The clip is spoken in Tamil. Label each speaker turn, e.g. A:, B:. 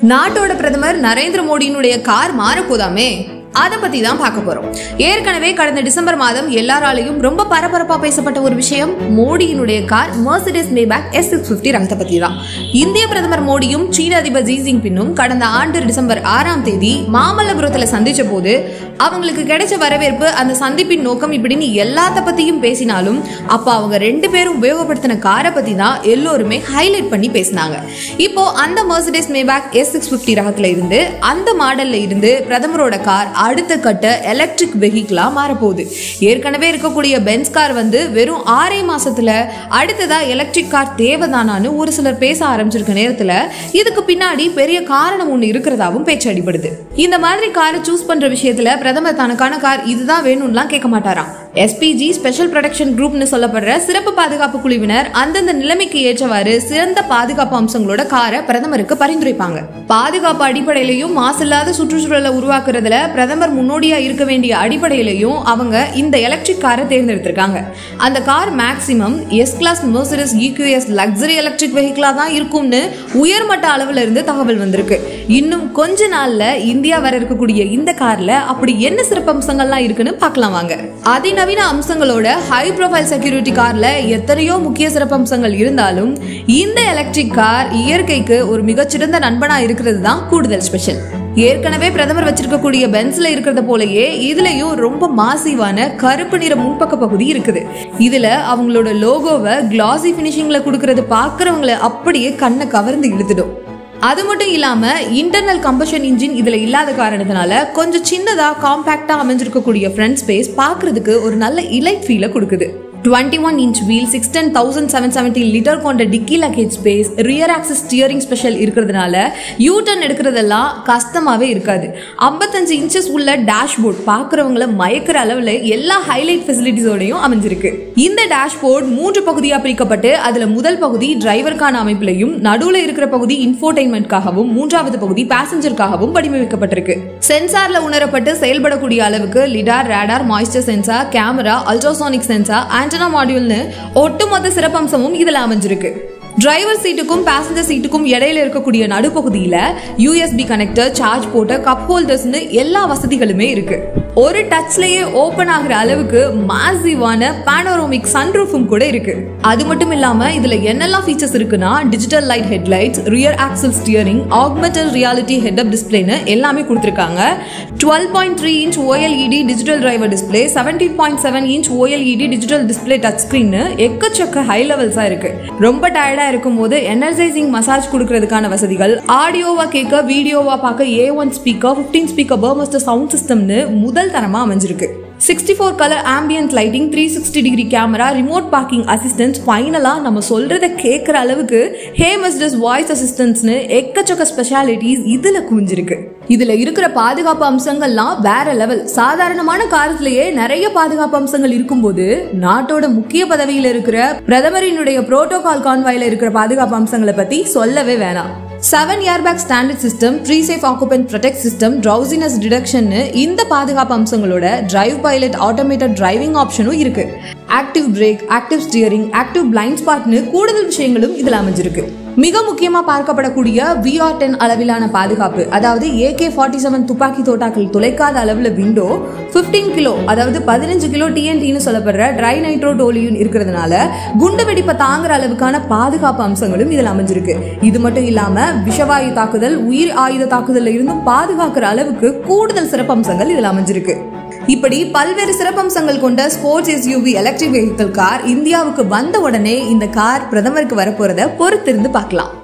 A: நாட்டோட பிரதமர் நரேந்திர மோடியினுடைய கார் மாறப்போதாமே அதை பத்தி தான் பார்க்க போறோம் ஏற்கனவே கடந்த டிசம்பர் மாதம் எல்லாராலையும் ரொம்ப பரபரப்பா பேசப்பட்ட ஒரு விஷயம் மோடியினுடைய car Mercedes Maybach S six fifty ரகத்தை பத்தி தான் இந்திய பிரதமர் மோடியும் சீன அதிபர் ஜி ஜின்பின்னும் கடந்த ஆண்டு டிசம்பர் ஆறாம் தேதி மாமல்லபுரத்துல சந்திச்ச போது அவங்களுக்கு கிடைச்ச வரவேற்பு அந்த சந்திப்பின் நோக்கம் இப்படின்னு எல்லாத்த பத்தியும் பேசினாலும் அப்ப அவங்க ரெண்டு பேரும் உபயோகப்படுத்தின காரை பத்தி தான் எல்லோருமே ஹைலைட் பண்ணி பேசினாங்க இப்போ அந்த Mercedes Maybach S six fifty ரகத்துல இருந்து அந்த மாடல்ல இருந்து பிரதமரோட கார் அடுத்த கட்ட எலக்ட்ரிக் வெஹிக்கிளா மாறப்போகுது ஏற்கனவே இருக்கக்கூடிய பென்ஸ் கார் வந்து வெறும் ஆறே மாசத்துல அடுத்ததா எலக்ட்ரிக் கார் தேவைதானான்னு ஒரு சிலர் பேச ஆரம்பிச்சிருக்க நேரத்துல இதுக்கு பின்னாடி பெரிய காரணம் ஒண்ணு இருக்கிறதாவும் பேச்சு அடிபடுது இந்த மாதிரி காரை சூஸ் பண்ற விஷயத்துல பிரதமர் தனக்கான கார் இதுதான் வேணும்லாம் கேட்க மாட்டாராம் எஸ்பிஜி ஸ்பெஷல் ப்ரொடெக்ஷன் குரூப்னு சொல்லப்படுற சிறப்பு பாதுகாப்பு குழுவினர் அந்தந்த நிலைமைக்கு ஏற்றவாறு சிறந்த பாதுகாப்பு அம்சங்களோட காரை பிரதமருக்கு பரிந்துரைப்பாங்க பாதுகாப்பு அடிப்படையிலையும் மாசில்லாத சுற்றுச்சூழலை உருவாக்குறதுல பிரதமர் முன்னோடியா இருக்க வேண்டிய அடிப்படையிலையும் அவங்க இந்த எலக்ட்ரிக் காரை தேர்ந்தெடுத்திருக்காங்க அந்த car maximum S class Mercedes EQS luxury electric வெஹிக்கிளா தான் இருக்கும்னு உயர்மட்ட அளவுல இருந்து தகவல் வந்திருக்கு இன்னும் கொஞ்ச நாள்ல இந்தியா வர இருக்கக்கூடிய இந்த கார்ல அப்படி என்ன சிறப்பம்சங்கள்லாம் இருக்குன்னு பார்க்கலாம் வாங்க அதிநவீன அம்சங்களோட ஹை ப்ரொஃபைல் செக்யூரிட்டி கார்ல எத்தனையோ முக்கிய சிறப்பம்சங்கள் இருந்தாலும் இந்த எலக்ட்ரிக் கார் இயற்கைக்கு ஒரு மிகச்சிறந்த நண்பனா இருக்கிறது தான் கூடுதல் ஸ்பெஷல் ஏற்கனவே பிரதமர் வச்சிருக்கக்கூடிய பென்ஸ்ல இருக்கிறத போலயே இதுலயும் ரொம்ப மாசிவான கருப்பு நிற முன்பக்க பகுதி இருக்குது இதுல அவங்களோட லோகோவை கிளாசி பினிஷிங்ல கொடுக்கறது பாக்குறவங்களை அப்படியே கண்ணை கவர்ந்து இழுத்துடும் அது மட்டும் இல்லாம இன்டர்னல் கம்பஷன் இன்ஜின் இதுல இல்லாத காரணத்தினால கொஞ்சம் சின்னதா காம்பாக்டா அமைஞ்சிருக்கக்கூடிய ஃப்ரண்ட் ஸ்பேஸ் பார்க்கிறதுக்கு ஒரு நல்ல இலைட் ஃபீலை கொடுக்குது 21 one inch wheel six ten thousand seven seventy litre கொண்ட dicky luggage space rear axis steering special இருக்கிறதுனால யூ டர்ன் எடுக்கிறதெல்லாம் கஷ்டமாவே இருக்காது ஐம்பத்தஞ்சு இன்ச்சஸ் உள்ள டேஷ்போர்ட் பார்க்குறவங்கள மயக்கிற அளவில் எல்லா ஹைலைட் ஃபெசிலிட்டிஸோடையும் அமைஞ்சிருக்கு இந்த டேஷ்போர்ட் மூன்று பகுதியாக பிரிக்கப்பட்டு அதில் முதல் பகுதி டிரைவருக்கான அமைப்பிலையும் நடுவில் இருக்கிற பகுதி இன்ஃபோடைன்மெண்ட்காகவும் மூன்றாவது பகுதி பேசஞ்சருக்காகவும் வடிவமைக்கப்பட்டிருக்கு சென்சார்ல உணரப்பட்டு செயல்படக்கூடிய அளவுக்கு லிடார் ரேடார் மாய்ஸ்டர் sensor camera ultrasonic sensor antenna மாடியூல்னு ஒட்டுமொத்த சிறப்பம்சமும் இதுல அமைஞ்சிருக்கு டிரைவர் சீட்டுக்கும் பேசஞ்சர் சீட்டுக்கும் இடையில இருக்கக்கூடிய நடுப்பகுதியில யூஎஸ்பி கனெக்டர் சார்ஜ் போட்ட கப் ஹோல்டர்ஸ்னு எல்லா வசதிகளுமே இருக்கு ஒரு டச்லயே ஓபன் ஆகுற அளவுக்கு மாசிவான பானோரோமிக் சன்ரூஃபும் கூட இருக்கு அது மட்டும் இல்லாம இதுல என்னெல்லாம் ஃபீச்சர்ஸ் இருக்குன்னா digital light headlights rear axle steering augmented reality head up டிஸ்பிளேன்னு எல்லாமே கொடுத்துருக்காங்க twelve point three inch OLED digital driver display seventeen point seven inch OLED digital display touch screen எக்கச்சக்க ஹை லெவல்ஸா இருக்கு ரொம்ப டயர்டா இருக்கும் போது எனர்ஜைசிங் மசாஜ் கொடுக்கறதுக்கான வசதிகள் ஆடியோவா கேட்க வீடியோவா பார்க்க A one speaker fifteen speaker Burmester sound சிஸ்டம்னு முதல் தரமா அமைஞ்சிருக்கு sixty four colour ambient lighting three sixty degree camera remote parking assistance ஃபைனலாக நம்ம சொல்றத கேட்குற அளவுக்கு ஹே மஸ்டஸ் வாய்ஸ் அசிஸ்டன்ஸ்னு எக்கச்சக்க ஸ்பெஷாலிட்டிஸ் இதில் குவிஞ்சிருக்கு இதுல இருக்கிற பாதுகாப்பு அம்சங்கள்லாம் வேற லெவல் சாதாரணமான காலத்திலேயே நிறைய பாதுகாப்பு அம்சங்கள் இருக்கும்போது நாட்டோட முக்கிய பதவியில இருக்கிற பிரதமரினுடைய புரோட்டோகால் கான்வாயில இருக்கிற பாதுகாப்பு அம்சங்களை பத்தி சொல்லவே வேணாம் seven airbag standard system pre safe occupant protect system drowsiness detection இந்த பாதுகாப்பு அம்சங்களோட டிரைவ் பைலட் ஆட்டோமேட்டட் டிரைவிங் ஆப்ஷனும் இருக்கு active brake active steering active blind ஸ்பாட்னு கூடுதல் விஷயங்களும் இதுல அமைஞ்சிருக்கு மிக முக்கியமா பார்க்கப்படக்கூடிய விஆர் டென் அளவிலான பாதுகாப்பு அதாவது ஏகே ஃபார்ட்டி செவன் துப்பாக்கி தோட்டாக்கள் துளைக்காத அளவுல விண்டோ 15 கிலோ அதாவது பதினஞ்சு கிலோ டிஎன்டின்னு சொல்லப்படுற ட்ரை நைட்ரோ டோலியூன் இருக்கிறதுனால குண்டு வெடிப்பை தாங்குற அளவுக்கான பாதுகாப்பு அம்சங்களும் இதில் அமைஞ்சிருக்கு இது மட்டும் இல்லாம விஷவாயு தாக்குதல் உயிர் ஆயுத தாக்குதல்ல இருந்தும் பாதுகாக்கிற அளவுக்கு கூடுதல் சிறப்பம்சங்கள் இதில் அமைஞ்சிருக்கு இப்படி பல்வேறு சிறப்பம்சங்கள் கொண்ட sports SUV electric vehicle car இந்தியாவுக்கு வந்த உடனே இந்த கார் பிரதமருக்கு வரப்போறத பொறுத்திருந்து பார்க்கலாம்